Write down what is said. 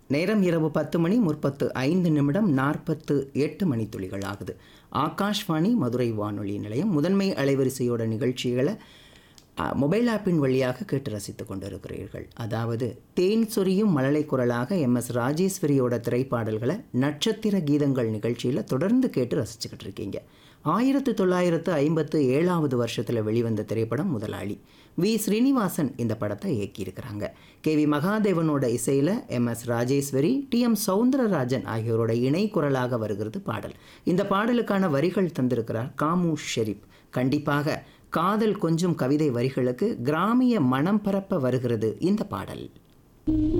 நேரம் இரவு பத்து மணி முற்பத்து ஐந்து நிமிடம் நாற்பத்து எட்டு மணித்துளிகள் ஆகுது ஆகாஷ்வாணி மதுரை வானொலி நிலையம் முதன்மை அலைவரிசையோட நிகழ்ச்சிகளை அ, மொபைல் ஆப்பின் வழியாக கேட்டு ரசித்துக் கொண்டிருக்கிறீர்கள் அதாவது தேன் சொரியும் மழலை குரலாக எம் எஸ் ராஜேஸ்வரியோட திரைப்பாடல்களை நட்சத்திர கீதங்கள் நிகழ்ச்சியில் தொடர்ந்து கேட்டு ரசிச்சுக்கிட்டு இருக்கீங்க ஆயிரத்து தொள்ளாயிரத்து ஐம்பத்து ஏழாவது வருஷத்தில் வெளிவந்த திரைப்படம் முதலாளி வி ஸ்ரீனிவாசன் இந்த படத்தை இயக்கியிருக்கிறாங்க கே வி மகாதேவனோட இசையில் M S Rajeswari T M Soundararajan ஆகியோரோட இணை குரலாக வருகிறது பாடல் இந்த பாடலுக்கான வரிகள் தந்திருக்கிறார் காமு ஷெரீப் கண்டிப்பாக காதல் கொஞ்சம் கவிதை வரிகளுக்கு கிராமிய மனம் பரப்ப வருகிறது இந்த பாடல்